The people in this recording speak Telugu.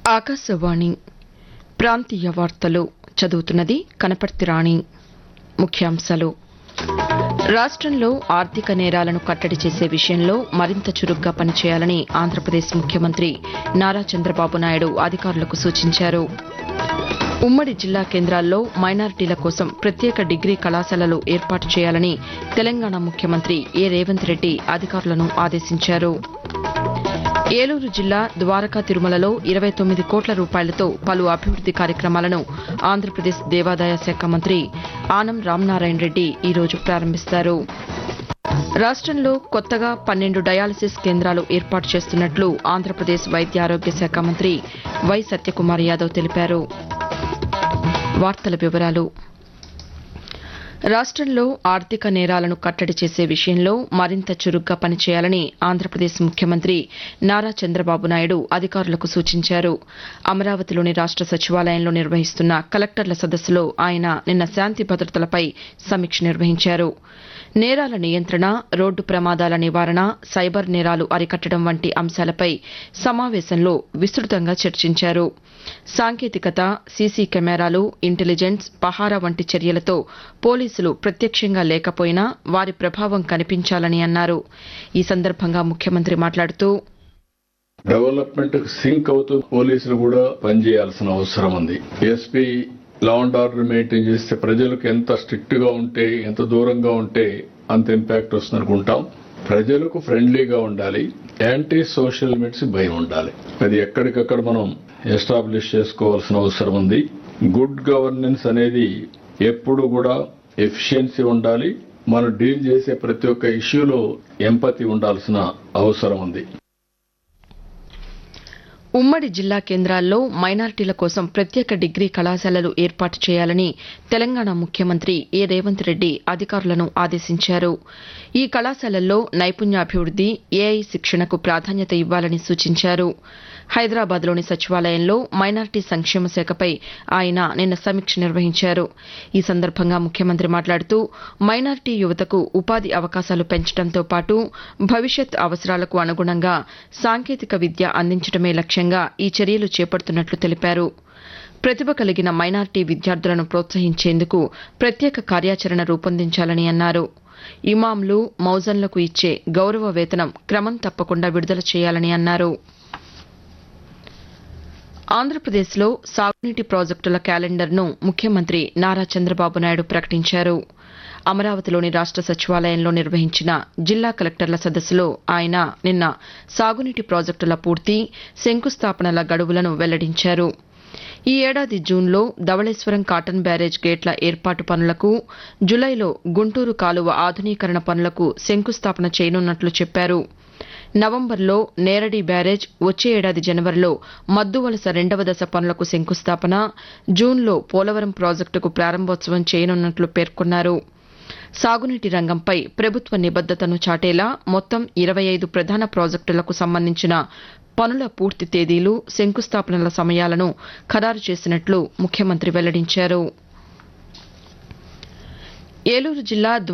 ఆకాశవాణి ప్రాంతీయ వార్తలు చదువుతున్నది కనపర్తి రాణి ముఖ్యాంశాలు రాష్టంలో ఆర్థిక నేరాలను కట్టడి చేసే విషయంలో మరింత చురుగ్గా పనిచేయాలని ఆంధ్రప్రదేశ్ ముఖ్యమంత్రి నారా చంద్రబాబు నాయుడు అధికారులకు సూచించారు ఉమ్మడి జిల్లా కేంద్రాల్లో మైనారిటీల కోసం ప్రత్యేక డిగ్రీ కళాశాలలు ఏర్పాటు చేయాలని తెలంగాణ ముఖ్యమంత్రి ఏ రేవంత్ రెడ్డి అధికారులను ఆదేశించారు ఏలూరు జిల్లా ద్వారకా తిరుమలలో ఇరవై తొమ్మిది కోట్ల రూపాయలతో పలు అభివృద్ది కార్యక్రమాలను ఆంధ్రప్రదేశ్ దేవాదాయ శాఖ మంత్రి ఆనం రామనారాయణ రెడ్డి ఈరోజు ప్రారంభిస్తారు రాష్టంలో కొత్తగా పన్నెండు డయాలసిస్ కేంద్రాలు ఏర్పాటు చేస్తున్నట్లు ఆంధ్రప్రదేశ్ వైద్య ఆరోగ్య శాఖ మంత్రి వై సత్యకుమార్ యాదవ్ తెలిపారు వార్తల వివరాలు రాష్టంలో ఆర్థిక నేరాలను కట్టడి చేసే విషయంలో మరింత చురుగ్గా పనిచేయాలని ఆంధ్రప్రదేశ్ ముఖ్యమంత్రి నారా చంద్రబాబు నాయుడు అధికారులకు సూచించారు అమరావతిలోని రాష్ట సచివాలయంలో నిర్వహిస్తున్న కలెక్టర్ల సదస్సులో ఆయన నిన్న శాంతి భద్రతలపై సమీక్ష నిర్వహించారు నేరాల నియంత్రణ రోడ్డు ప్రమాదాల నివారణ సైబర్ నేరాలు అరికట్టడం వంటి అంశాలపై సమావేశంలో విస్తృతంగా చర్చించారు సాంకేతికత సీసీ కెమెరాలు ఇంటెలిజెన్స్ పహారా వంటి చర్యలతో పోలీసులు ప్రత్యక్షంగా లేకపోయినా వారి ప్రభావం కనిపించాలని అన్నారు ఈ సందర్భంగా ముఖ్యమంత్రి మాట్లాడుతూ డెవలప్మెంట్ సింక్ అవుతూ పోలీసులు కూడా పనిచేయాల్సిన అవసరం ఉంది S P law and order maintain చేస్తే ప్రజలకు ఎంత స్ట్రిక్ట్ గా ఉంటే ఎంత దూరంగా ఉంటే అంత ఇంపాక్ట్ వస్తుంది అనుకుంటాం ప్రజలకు ఫ్రెండ్లీగా ఉండాలి యాంటీ సోషల్ లిమిట్స్ భయం ఉండాలి అది ఎక్కడికక్కడ మనం ఎస్టాబ్లిష్ చేసుకోవాల్సిన అవసరం ఉంది గుడ్ గవర్నెన్స్ అనేది ఎప్పుడు కూడా ఎఫిషియన్సీ ఉండాలి మనం డీల్ చేసే ప్రతి ఒక్క ఇష్యూలో ఎంపతి ఉండాల్సిన అవసరం ఉంది ఉమ్మడి జిల్లా కేంద్రాల్లో మైనారిటీల కోసం ప్రత్యేక డిగ్రీ కళాశాలలు ఏర్పాటు చేయాలని తెలంగాణ ముఖ్యమంత్రి ఏ రేవంత్ రెడ్డి అధికారులను ఆదేశించారు ఈ కళాశాలల్లో నైపుణ్యాభివృద్ది ఏఐ శిక్షణకు ప్రాధాన్యత ఇవ్వాలని సూచించారు హైదరాబాద్లోని సచివాలయంలో మైనారిటీ సంక్షేమ శాఖపై ఆయన నిన్న సమీక్ష నిర్వహించారు ఈ సందర్భంగా ముఖ్యమంత్రి మాట్లాడుతూ మైనారిటీ యువతకు ఉపాధి అవకాశాలు పెంచడంతో పాటు భవిష్యత్ అవసరాలకు అనుగుణంగా సాంకేతిక విద్య అందించడమే లక్ష్యంగా ఈ చర్యలు చేపడుతున్నట్లు తెలిపారు ప్రతిభ కలిగిన మైనారిటీ విద్యార్థులను ప్రోత్సహించేందుకు ప్రత్యేక కార్యాచరణ రూపొందించాలని అన్నారు ఇమాంలు మౌజన్లకు ఇచ్చే గౌరవ వేతనం క్రమం తప్పకుండా విడుదల చేయాలని అన్నారు ఆంధ్రప్రదేశ్లో సాగునీటి ప్రాజెక్టుల క్యాలెండర్ను ముఖ్యమంత్రి నారా చంద్రబాబు నాయుడు ప్రకటించారు అమరావతిలోని రాష్ట సచివాలయంలో నిర్వహించిన జిల్లా కలెక్టర్ల సదస్సులో ఆయన నిన్న సాగునీటి ప్రాజెక్టుల పూర్తి శంకుస్థాపనల గడువులను వెల్లడించారు ఈ ఏడాది జూన్లో ధవళేశ్వరం కాటన్ బ్యారేజ్ గేట్ల ఏర్పాటు పనులకు జులైలో గుంటూరు కాలువ ఆధునీకరణ పనులకు శంకుస్థాపన చేయనున్నట్లు చెప్పారు నవంబర్లో నేరడి బ్యారేజ్ వచ్చే ఏడాది జనవరిలో మద్దువలస రెండవ దశ పనులకు శంకుస్థాపన జూన్లో పోలవరం ప్రాజెక్టుకు ప్రారంభోత్సవం చేయనున్నట్లు పేర్కొన్నారు సాగునీటి రంగంపై ప్రభుత్వ నిబద్దతను చాటేలా మొత్తం ఇరవై ఐదు ప్రధాన ప్రాజెక్టులకు సంబంధించిన పనుల పూర్తి తేదీలు శంకుస్థాపనల సమయాలను ఖరారు చేసినట్లు ముఖ్యమంత్రి వెల్లడించారు ఏలూరు జిల్లా